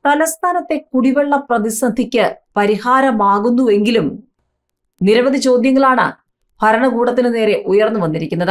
തലസ്ഥാനത്തെ കുടിവെള്ള പ്രതിസന്ധിക്ക് പരിഹാരമാകുന്നുവെങ്കിലും നിരവധി ചോദ്യങ്ങളാണ് ഭരണകൂടത്തിന് നേരെ ഉയർന്നു വന്നിരിക്കുന്നത്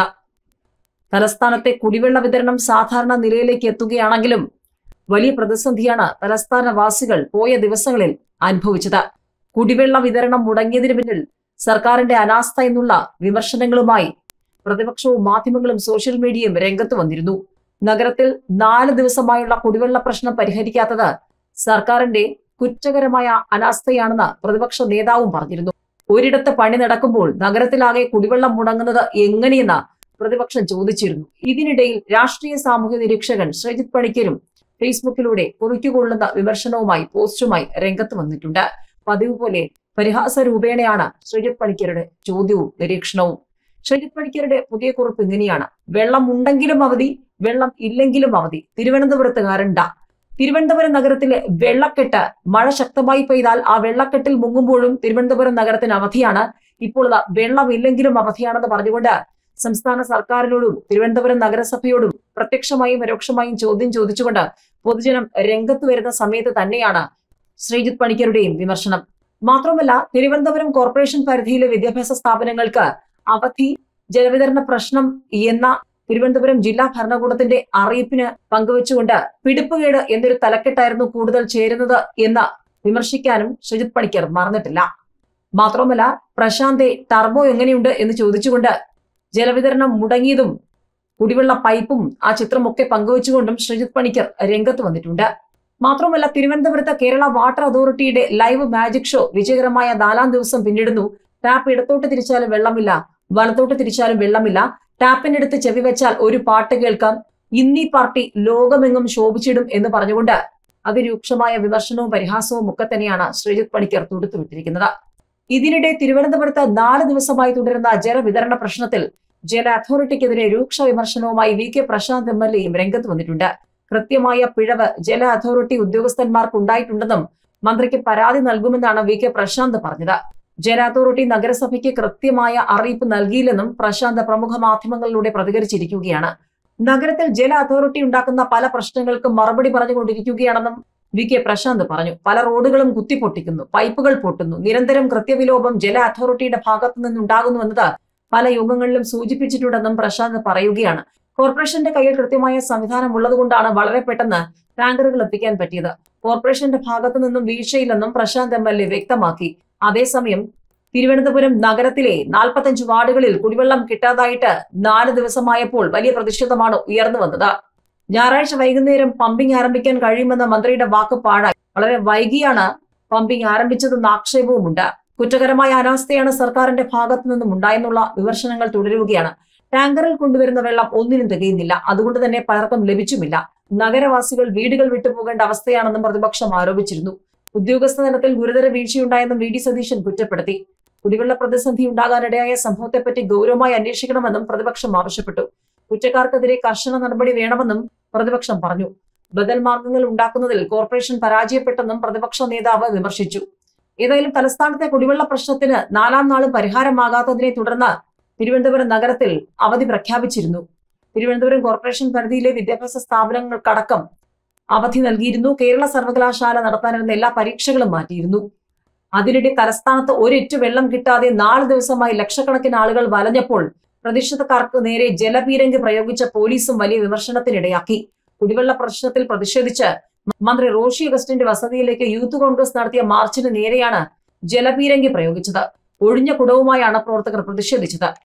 തലസ്ഥാനത്തെ കുടിവെള്ള വിതരണം സാധാരണ നിലയിലേക്ക് എത്തുകയാണെങ്കിലും വലിയ പ്രതിസന്ധിയാണ് തലസ്ഥാനവാസികൾ പോയ ദിവസങ്ങളിൽ അനുഭവിച്ചത് കുടിവെള്ള വിതരണം മുടങ്ങിയതിനു പിന്നിൽ സർക്കാരിന്റെ അനാസ്ഥ എന്നുള്ള വിമർശനങ്ങളുമായി പ്രതിപക്ഷവും മാധ്യമങ്ങളും സോഷ്യൽ മീഡിയയും രംഗത്ത് വന്നിരുന്നു നഗരത്തിൽ നാല് ദിവസമായുള്ള കുടിവെള്ള പ്രശ്നം പരിഹരിക്കാത്തത് സർക്കാരിന്റെ കുറ്റകരമായ അനാസ്ഥയാണെന്ന് പ്രതിപക്ഷ നേതാവും പറഞ്ഞിരുന്നു ഒരിടത്ത് പണി നടക്കുമ്പോൾ നഗരത്തിലാകെ കുടിവെള്ളം മുടങ്ങുന്നത് എങ്ങനെയെന്ന് പ്രതിപക്ഷം ചോദിച്ചിരുന്നു ഇതിനിടയിൽ രാഷ്ട്രീയ സാമൂഹ്യ നിരീക്ഷകൻ ശ്രീജിത് പണിക്കരും ഫേസ്ബുക്കിലൂടെ കുറിക്കുകൊള്ളുന്ന വിമർശനവുമായി പോസ്റ്റുമായി രംഗത്ത് വന്നിട്ടുണ്ട് പതിവ് പോലെ പരിഹാസ രൂപേണയാണ് ശ്രീജിത് പണിക്കരുടെ ചോദ്യവും നിരീക്ഷണവും ശ്രീജിത് പണിക്കരുടെ പുതിയ കുറിപ്പ് ഇങ്ങനെയാണ് വെള്ളം ഉണ്ടെങ്കിലും അവധി വെള്ളം ഇല്ലെങ്കിലും അവധി തിരുവനന്തപുരത്തുകാരണ്ട തിരുവനന്തപുരം നഗരത്തിലെ വെള്ളക്കെട്ട് മഴ ശക്തമായി പെയ്താൽ ആ വെള്ളക്കെട്ടിൽ മുങ്ങുമ്പോഴും തിരുവനന്തപുരം നഗരത്തിന് അവധിയാണ് ഇപ്പോൾ ഇതാ വെള്ളമില്ലെങ്കിലും അവധിയാണെന്ന് പറഞ്ഞുകൊണ്ട് സംസ്ഥാന സർക്കാരിനോടും തിരുവനന്തപുരം നഗരസഭയോടും പ്രത്യക്ഷമായും പരോക്ഷമായും ചോദ്യം ചോദിച്ചുകൊണ്ട് പൊതുജനം രംഗത്ത് വരുന്ന സമയത്ത് തന്നെയാണ് ശ്രീജിത്ത് പണിക്കരുടെയും വിമർശനം മാത്രമല്ല തിരുവനന്തപുരം കോർപ്പറേഷൻ പരിധിയിലെ വിദ്യാഭ്യാസ സ്ഥാപനങ്ങൾക്ക് അവധി ജലവിതരണ പ്രശ്നം എന്ന തിരുവനന്തപുരം ജില്ലാ ഭരണകൂടത്തിന്റെ അറിയിപ്പിന് പങ്കുവച്ചുകൊണ്ട് പിടിപ്പുകേട് എന്നൊരു തലക്കെട്ടായിരുന്നു കൂടുതൽ ചേരുന്നത് എന്ന് വിമർശിക്കാനും ശ്രീജിത് പണിക്കർ മറന്നിട്ടില്ല മാത്രമല്ല പ്രശാന്തെ ടർബോ എങ്ങനെയുണ്ട് എന്ന് ചോദിച്ചുകൊണ്ട് ജലവിതരണം മുടങ്ങിയതും കുടിവെള്ള പൈപ്പും ആ ചിത്രമൊക്കെ പങ്കുവച്ചുകൊണ്ടും ശ്രീജിത് പണിക്കർ രംഗത്ത് വന്നിട്ടുണ്ട് മാത്രമല്ല തിരുവനന്തപുരത്ത് കേരള വാട്ടർ അതോറിറ്റിയുടെ ലൈവ് മാജിക് ഷോ വിജയകരമായ നാലാം ദിവസം പിന്നിടുന്നു ടാപ്പ് ഇടത്തോട്ട് തിരിച്ചാലും വെള്ളമില്ല വലത്തോട്ട് തിരിച്ചാലും വെള്ളമില്ല ടാപ്പിനടുത്ത് ചെവി വെച്ചാൽ ഒരു പാട്ട് കേൾക്കാം ഇന്നീ പാർട്ടി ലോകമെങ്ങും ശോഭിച്ചിടും എന്ന് പറഞ്ഞുകൊണ്ട് അതിരൂക്ഷമായ വിമർശനവും പരിഹാസവും ഒക്കെ തന്നെയാണ് ശ്രീജിത് പണിക്കർ തൊടുത്തുവിട്ടിരിക്കുന്നത് ഇതിനിടെ തിരുവനന്തപുരത്ത് നാല് ദിവസമായി തുടരുന്ന ജലവിതരണ പ്രശ്നത്തിൽ ജല അതോറിറ്റിക്കെതിരെ രൂക്ഷ വിമർശനവുമായി V K Prashanth M L എയും രംഗത്ത് വന്നിട്ടുണ്ട് കൃത്യമായ പിഴവ് ജല അതോറിറ്റി ഉദ്യോഗസ്ഥന്മാർക്ക് ഉണ്ടായിട്ടുണ്ടെന്നും മന്ത്രിക്ക് പരാതി നൽകുമെന്നാണ് വി കെ പ്രശാന്ത് പറഞ്ഞത് ജല അതോറിറ്റി നഗരസഭയ്ക്ക് കൃത്യമായ അറിയിപ്പ് നൽകിയില്ലെന്നും പ്രശാന്ത് പ്രമുഖ മാധ്യമങ്ങളിലൂടെ പ്രതികരിച്ചിരിക്കുകയാണ് നഗരത്തിൽ ജല അതോറിറ്റി ഉണ്ടാക്കുന്ന പല പ്രശ്നങ്ങൾക്കും മറുപടി പറഞ്ഞുകൊണ്ടിരിക്കുകയാണെന്നും വി കെ പ്രശാന്ത് പറഞ്ഞു പല റോഡുകളും കുത്തിപ്പൊട്ടിക്കുന്നു പൈപ്പുകൾ പൊട്ടുന്നു നിരന്തരം കൃത്യവിലോപം ജല അതോറിറ്റിയുടെ ഭാഗത്തു നിന്നുണ്ടാകുന്നുവെന്നത് പല യോഗങ്ങളിലും സൂചിപ്പിച്ചിട്ടുണ്ടെന്നും പ്രശാന്ത് പറയുകയാണ് കോർപ്പറേഷന്റെ കയ്യിൽ കൃത്യമായ സംവിധാനം ഉള്ളതുകൊണ്ടാണ് വളരെ പെട്ടെന്ന് ടാങ്കറുകൾ എത്തിക്കാൻ പറ്റിയത് കോർപ്പറേഷന്റെ ഭാഗത്തു നിന്നും വീഴ്ചയില്ലെന്നും പ്രശാന്ത് എം എൽ എ വ്യക്തമാക്കി അതേസമയം തിരുവനന്തപുരം നഗരത്തിലെ നാൽപ്പത്തഞ്ച് വാർഡുകളിൽ കുടിവെള്ളം കിട്ടാതായിട്ട് നാല് ദിവസമായപ്പോൾ വലിയ പ്രതിഷേധമാണ് ഉയർന്നു വന്നത് ഞായറാഴ്ച വൈകുന്നേരം പമ്പിംഗ് ആരംഭിക്കാൻ കഴിയുമെന്ന മന്ത്രിയുടെ വാക്ക് പാഴായി വളരെ വൈകിയാണ് പമ്പിംഗ് ആരംഭിച്ചതെന്ന ആക്ഷേപവുമുണ്ട് കുറ്റകരമായ അനാസ്ഥയാണ് സർക്കാരിന്റെ ഭാഗത്തു നിന്നും ഉണ്ടായെന്നുള്ള വിമർശനങ്ങൾ തുടരുകയാണ് ടാങ്കറിൽ കൊണ്ടുവരുന്ന വെള്ളം ഒന്നിനും തികയുന്നില്ല അതുകൊണ്ട് തന്നെ പലർക്കും ലഭിച്ചുമില്ല നഗരവാസികൾ വീടുകൾ വിട്ടുപോകേണ്ട അവസ്ഥയാണെന്നും പ്രതിപക്ഷം ആരോപിച്ചിരുന്നു ഉദ്യോഗസ്ഥ തലത്തിൽ ഗുരുതര വീഴ്ചയുണ്ടായെന്നും വി ഡി സതീശൻ കുറ്റപ്പെടുത്തി കുടിവെള്ള പ്രതിസന്ധി ഉണ്ടാകാനിടയായ സംഭവത്തെപ്പറ്റി ഗൗരവമായി അന്വേഷിക്കണമെന്നും പ്രതിപക്ഷം ആവശ്യപ്പെട്ടു കുറ്റക്കാർക്കെതിരെ കർശന നടപടി വേണമെന്നും പ്രതിപക്ഷം പറഞ്ഞു ബദൽ മാർഗങ്ങൾ ഉണ്ടാക്കുന്നതിൽ കോർപ്പറേഷൻ പരാജയപ്പെട്ടെന്നും പ്രതിപക്ഷ നേതാവ് വിമർശിച്ചു ഏതായാലും തലസ്ഥാനത്തെ കുടിവെള്ള പ്രശ്നത്തിന് നാലാം നാളും പരിഹാരമാകാത്തതിനെ തുടർന്ന് തിരുവനന്തപുരം നഗരത്തിൽ അവധി പ്രഖ്യാപിച്ചിരുന്നു തിരുവനന്തപുരം കോർപ്പറേഷൻ പരിധിയിലെ വിദ്യാഭ്യാസ സ്ഥാപനങ്ങൾക്കടക്കം അവധി നൽകിയിരുന്നു കേരള സർവകലാശാല നടത്താനിരുന്ന എല്ലാ പരീക്ഷകളും മാറ്റിയിരുന്നു അതിനിടെ തലസ്ഥാനത്ത് ഒരിറ്റു വെള്ളം കിട്ടാതെ നാല് ദിവസമായി ലക്ഷക്കണക്കിന് ആളുകൾ വലഞ്ഞപ്പോൾ പ്രതിഷേധക്കാർക്ക് നേരെ ജലപീരങ്കി പ്രയോഗിച്ച പോലീസും വലിയ വിമർശനത്തിനിടയാക്കി കുടിവെള്ള പ്രശ്നത്തിൽ പ്രതിഷേധിച്ച് മന്ത്രി റോഷി അഗസ്റ്റിന്റെ വസതിയിലേക്ക് യൂത്ത് കോൺഗ്രസ് നടത്തിയ മാർച്ചിന് നേരെയാണ് ജലപീരങ്കി പ്രയോഗിച്ചത് ഒഴിഞ്ഞ കുടവുമായാണ് പ്രവർത്തകർ പ്രതിഷേധിച്ചത്